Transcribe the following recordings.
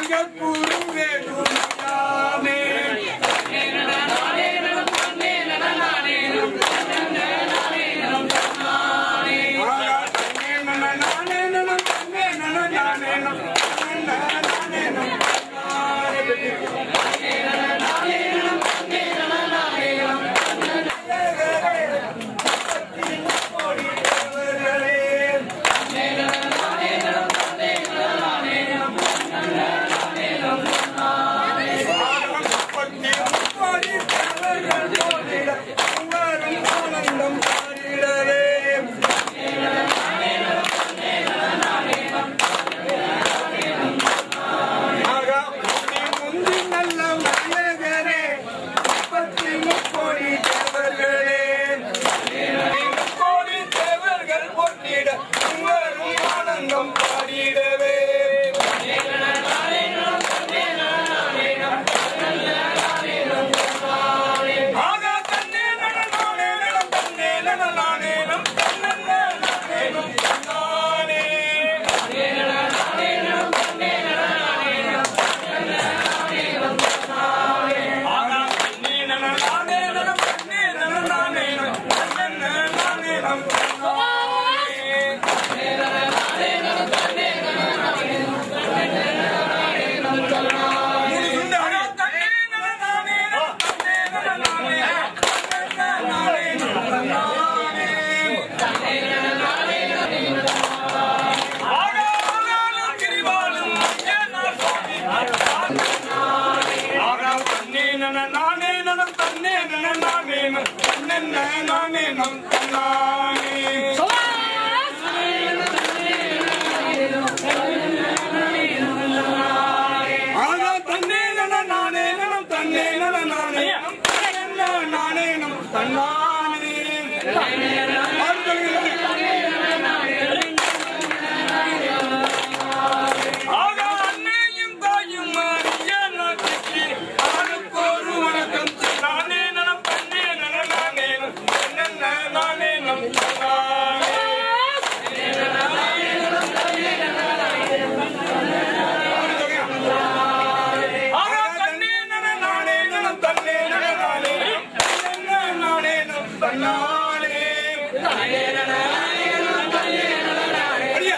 சிங்கப்பூருவே துணையாமே ஆகா தன்னே நன நானே நன தன்னே நன நானே நன தன்னே நானே நன பாடிடவே ஆகா தன்னே நடனானே நடம் தன்னே நடனானே நம் தன்னே நானே நம் தன்னானே ஆகா தன்னே நடனானே நடம் தன்னே நடனானே நம் தன்னே நானே நம் தன்னானே ஆகா தன்னே நடனானே நம் தன்னே நடனானே நம் தன்னே நானே நம் தன்னானே ஆகாலும் கிரிவாலும் ஐயனார் சுவாமி. ஆகாம் தன்னே நன நானே நனம் தன்னே நன நானே நம் தன்னென்ன நானே நம் தன்னானே. ஆகாம் தன்னே நன நானே நனம் தன்னே நன நானே நம் தன்னென்ன நானே நம் தன்னானே. ஆகா அன்னையும் தாயும் மாறிய நாட்டுக்கு அவனுக்கு ஒரு வணக்கம் நானே நலம் தன்னே நல நானே நம் தன்னென்ன நானே நம் தன்னானே. ஆகா தன்னே நல நானே நலம் தன்னே நல நானே நம் தன்னென்ன நானே நம் தன்னானே. அடியா.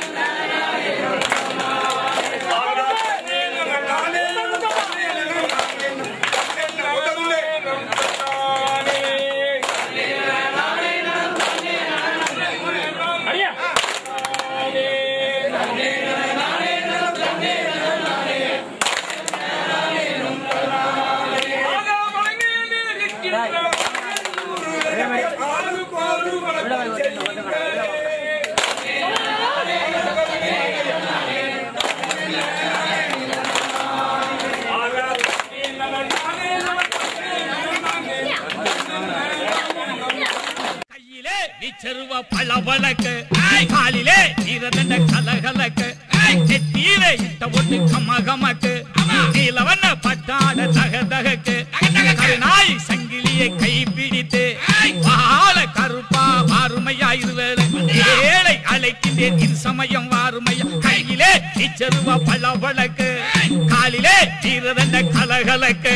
கையிலே நிச்சருவ பளபளக்கு காலிலே நீரதண்ட கலகலக்கு நெத்தியிலே இட்ட ஒட்டு கமகமக்கு நீலவண்ண பட்டாட தக தகக்கு கருநாய் சங்கிலியை கை பிடித்து வாழ கருப்பா வாருமையா இருவேளை ஏழை அழைக்கின்றேன் இன் சமயம் வாருமையா கையிலே நிச்சருவ பளபளக்கு காலிலே நீரதண்ட கலகலக்கு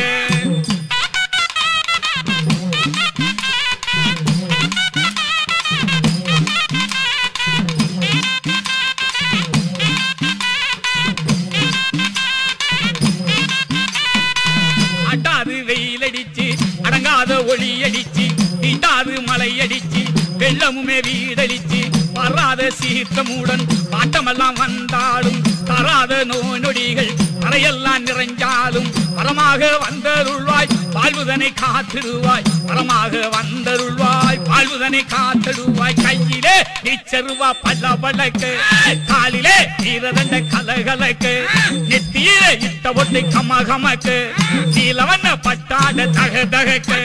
அட்டாது வெயில் அடிச்சு அடங்காத ஒளி அடிச்சு நீட்டாது மழை அடிச்சு வெள்ளமுமே வீடடிச்சு வராத சீர்த்தமுடன் பாட்டமெல்லாம் வந்தாலும் தராத நோய் நொடிகள் அறையெல்லாம் நிறைஞ்சாலும் வரமாக வந்தருள்வாய் வாழ்வுதனை காத்திடுவாய் வரமாக வந்தருள்வாய் வாழ்வுதனை காத்திடுவாய் கையிலே நிச்சருவா பல்ல பல்லக்கு காலிலே ஈரதண்ட கலகலக்கு நெத்தியிலே இட்ட ஒட்டை கமகமக்கு நீலவண்ண பட்டாட தக தகக்கு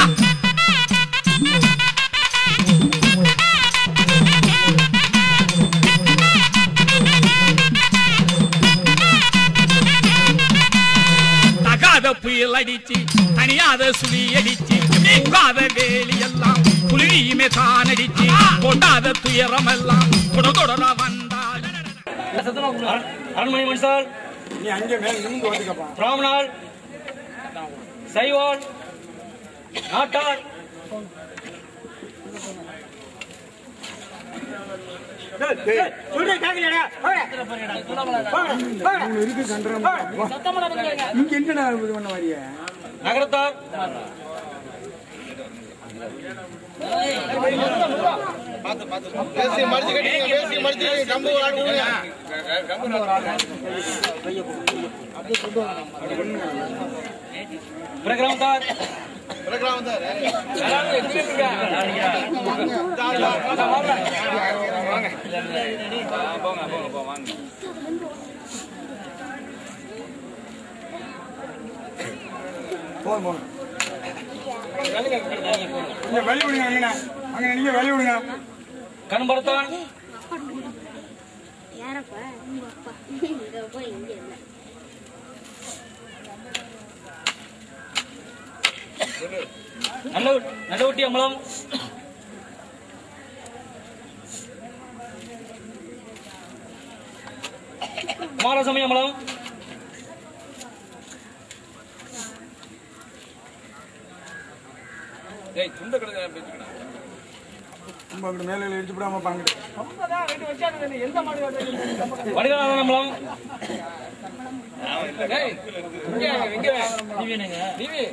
தகாத புயல் அடிச்சு தனியாத சுழி அடிச்சு நீங்காத வேலி எல்லாம் புலியுமே தான் அடிச்சு கொண்டாத துயரம் எல்லாம் கொட கொடரா வந்தாள் அருண்மணி மனுஷால் நீ அங்கே மேல நிமிந்து வந்துக்கப்பா பிராமணால் சைவால் நாட்டார் சொல்றேன் கேட்கலையாடா இருக்கு கண்டுறோம் இங்க என்னடா இது பண்ண வரிய நகரத்தார் பேசி மடிச்சு கட்டிங்க பேசி மடிச்சு கம்பு ஒரு ஆள் கொடுங்க பிரகிராமத்தார் பிறகுலாம் வந்தாரு எல்லாரும் எங்க இருக்கீங்க? வாங்க, வாங்க. வாங்க. ஆ, போங்க போங்க போ வாங்க போதும் போதும் இங்க வழி விடுங்க அங்கண்ணா அங்க நீங்க வழி விடுங்க கண்பரத்தான் யாரப்பா உங்க அப்பா இங்க போய் இங்க இல்ல நல்ல நல்லவட்டி அம்பலம் குமாரசாமி அம்பலம் ஏய் துண்ட கிடக்க பேசிக்கடா நம்ம அங்கிட்டு மேல இடிச்சு விடாம பாங்கிட்டு வடிவநாதன் அம்பலம் ஏய் இங்க இங்க டிவி என்னங்க டிவி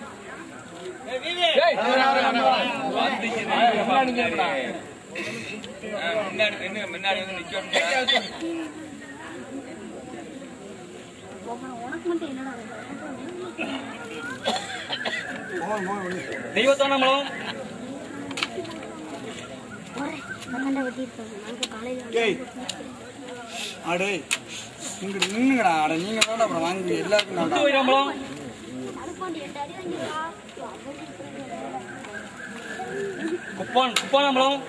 முன்னாடி வந்து நிக்க உனக்கு மட்டும் என்னடா போதும் போதும் தெய்வத்தானம்பலம் பன்னெண்டா வெட்டி இருப்பாங்க நாங்க காலையில டேய் அடே இங்கிட்டு நின்னுங்கடா அட நீங்க தான் அப்புறம் வாங்கி எல்லாருக்கும் நான் முத்து வைரம்பலம் தடுப்பாண்டி எட்டு அடி வாங்கிப்பா குப்பான் குப்பானம்பலம்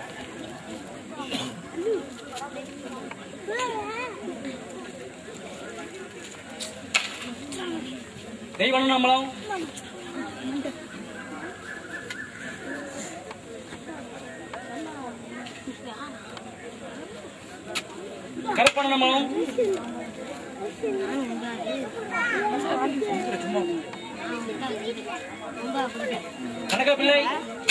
தெய்வண்ணாம்பலம் கருப்பண்ணாம்பலம் கனகப்பிள்ளை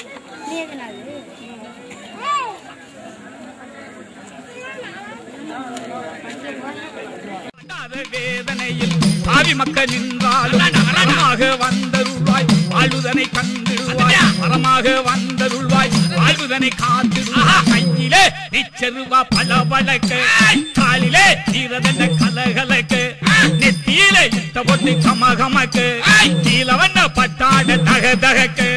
படாத வேதனையில் பாவி மக்கள் நின்றாலும் வரமாக வந்தருள்வாய் வாழ்வுதனை கண்டிடுவாய் வரமாக வந்தருள்வாய் வாழ்வுதனை காத்திடுவாய் கையிலே நிச்சருவா பல வழக்கு காலிலே தீரதென்ன கலகலக்கு நெத்தியிலே இட்ட பொட்டு கமகமக்கு கீழவண்ண பட்டாட தக தகக்கு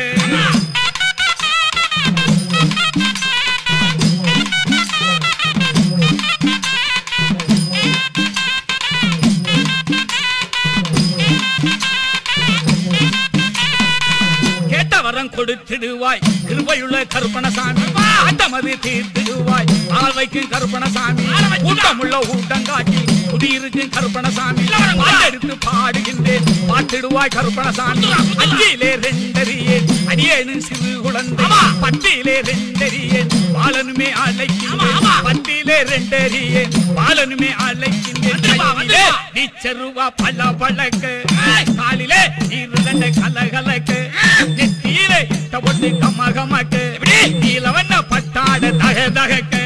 கேட்ட வரம் கொடுத்திடுவாய் கிருபையுள்ள கருப்பணசாமி ஆட்டமது தீர்த்திடுவாய் ஆள் வைக்கும் கருப்பணசாமி ஊட்டமுள்ள ஊட்டங்காட்டி குடியிருக்கும் கருப்பணசாமி பாட்டெடுத்து பாடுகின்றேன் பாட்டிடுவாய் கருப்பணசாமி அஞ்சிலே ரெண்டறியேன் அடியேனும் சிறு குழந்தை பட்டியிலே ரெண்டறியேன் பாலனுமே அழைக்கின்றேன் பட்டியிலே ரெண்டறியேன் பாலனுமே அழைக்கின்றேன் கையிலே நீச்சருவா பல பழக்கு காலிலே இருதண்ட கலகலக்கு நெத்தியிலே இட்ட பொட்டு கமகமக்கு நீலவண்ண பட்டாட தக தகக்கு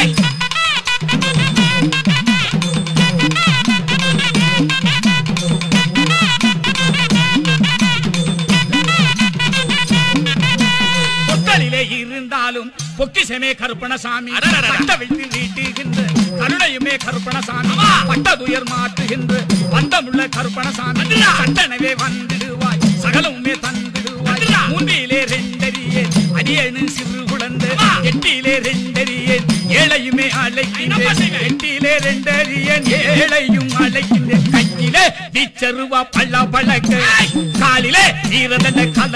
பொத்தலிலே இருந்தாலும் பொக்கிசமே கருப்பணசாமி பட்ட வைத்து வீட்டுகின்ற கருணையுமே கருப்பணசாமி பட்டதுயர் மாற்றுகின்ற பந்தமுள்ள கருப்பணசாமி சட்டனவே வந்திடுவாய் சகலமுமே தந்திடுவாய் மூன்றிலே ரெண்டறியே அடியேனு சிறு குழந்தை எட்டிலே ரெண்டறியேன் ஏழையுமே அழைக்கின்றேன் எட்டிலே ரெண்டறியேன் ஏழையும் அழைக்கின்றேன் கையிலே நீச்சருவா பல்ல பழக்க காலிலே ஈரதன கல